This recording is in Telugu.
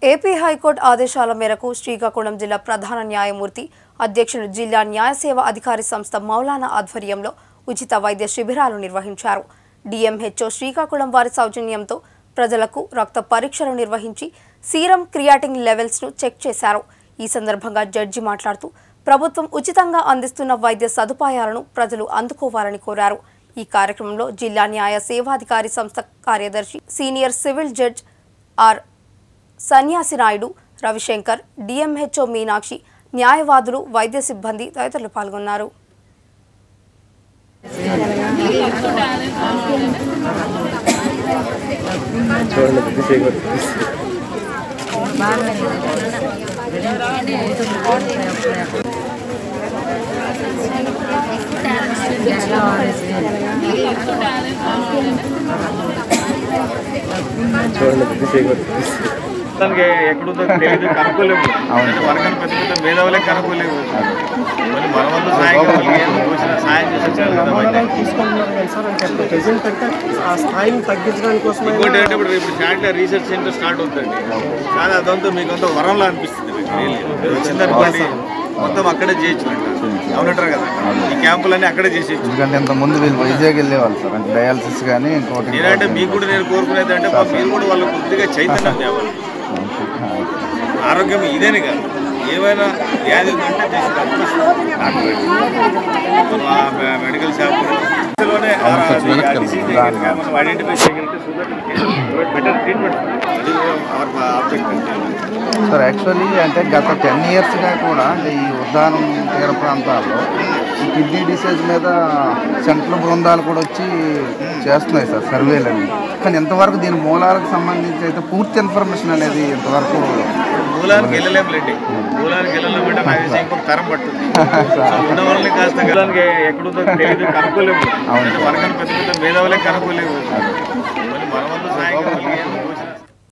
ఏపీ హైకోర్టు ఆదేశాల మేరకు శ్రీకాకుళం జిల్లా ప్రధాన న్యాయమూర్తి అధ్యక్షులు జిల్లా న్యాయ సేవ అధికారి సంస్థ మౌలానా ఆధ్వర్యంలో ఉచిత వైద్య శిబిరాలు నిర్వహించారు డిఎంహెచ్ఓ శ్రీకాకుళం వారి సౌజన్యంతో ప్రజలకు రక్త పరీక్షలు నిర్వహించి సీరం క్రియాటింగ్ లెవెల్స్ను చెక్ చేశారు ఈ సందర్భంగా జడ్జి మాట్లాడుతూ ప్రభుత్వం ఉచితంగా అందిస్తున్న వైద్య సదుపాయాలను ప్రజలు అందుకోవాలని కోరారు ఈ కార్యక్రమంలో జిల్లా న్యాయ సేవాధికారి సంస్థ కార్యదర్శి సీనియర్ సివిల్ జడ్జ్ ఆర్ సన్యాసి నాయుడు రవిశంకర్ డిఎంహెచ్ఓ మీనాక్షి న్యాయవాదులు వైద్య సిబ్బంది తదితరులు పాల్గొన్నారు దానికి ఎక్కడుందో తెలియదు కనుక్కోలేము మనకన్నా పెద్ద పెద్ద మేధావులే కనుక్కోలేము మళ్ళీ మన వల్ల సాయం కావాలి. ఏం తోచిన సాయం చేసి వచ్చారు కదా బయట. తీసుకుంటున్నారు సార్ అంటే ప్రజెంట్ అంటే ఆ స్థాయిని తగ్గించడానికి కోసమే ఇంకోటి ఏంటంటే ఇప్పుడు ఇప్పుడు షార్ట్లో రీసెర్చ్ సెంటర్ స్టార్ట్ అవుతుంది కానీ అదంతా మీకు అంతా వరంలా అనిపిస్తుంది నాకు really. మీరు వచ్చిందనుకోండి మొత్తం అక్కడే చేయొచ్చు అవునంటారు కదా ఈ క్యాంపులన్నీ అక్కడే చేసేయచ్చు ఎందుకంటే ఇంత ముందు వీళ్ళు వైజాగ్ వెళ్ళేవాళ్ళు సార్ అంటే డయాలసిస్ కానీ ఇంకోటి నేనంటే మీకు కూడా నేను కోరుకునేది అంటే మా మీరు కూడా వాళ్ళకు కొద్దిగా చైతన్యం తేవాలి ఆరోగ్యం ఇదేని కాదు ఏమైనా వ్యాధులు ఉంటే దేశం అనిపిస్తుంది మా మె- మెడికల్ షాప్లోనే మనం ఐడెంటిఫై చేయగలిగితే సో దట్ బెటర్ ట్రీట్మెంట్ అది అవర్ ఆబ్జెక్ట్ సార్ యాక్చువల్లీ అంటే గత టెన్ ఇయర్స్గా కూడా అంటే ఈ ఉద్దానం తీర ప్రాంతాల్లో ఈ కిడ్నీ డిసీజ్ మీద సెంట్రల్ బృందాలు కూడా వచ్చి చేస్తున్నాయి సార్ సర్వేలని కానీ ఇంతవరకు దీని మూలాలకు సంబంధించి అయితే పూర్తి ఇన్ఫర్మేషన్ అనేది ఇంతవరకు మూలానికి వెళ్ళలేములేండి మూలానికి వెళ్ళాలంటే నాకు తెలిసి ఇంకొక తరం పడుతుంది సో ఉన్న వాళ్ళని కాస్త మూలానికి ఎక్కడుందో తెలియదు కనుక్కోలేము మనకన్నా పెద్ద పెద్ద మేధావులే కనుక్కోలేము మళ్ళీ మన వల్ల సాయం కావాలి. ఏం తోచిన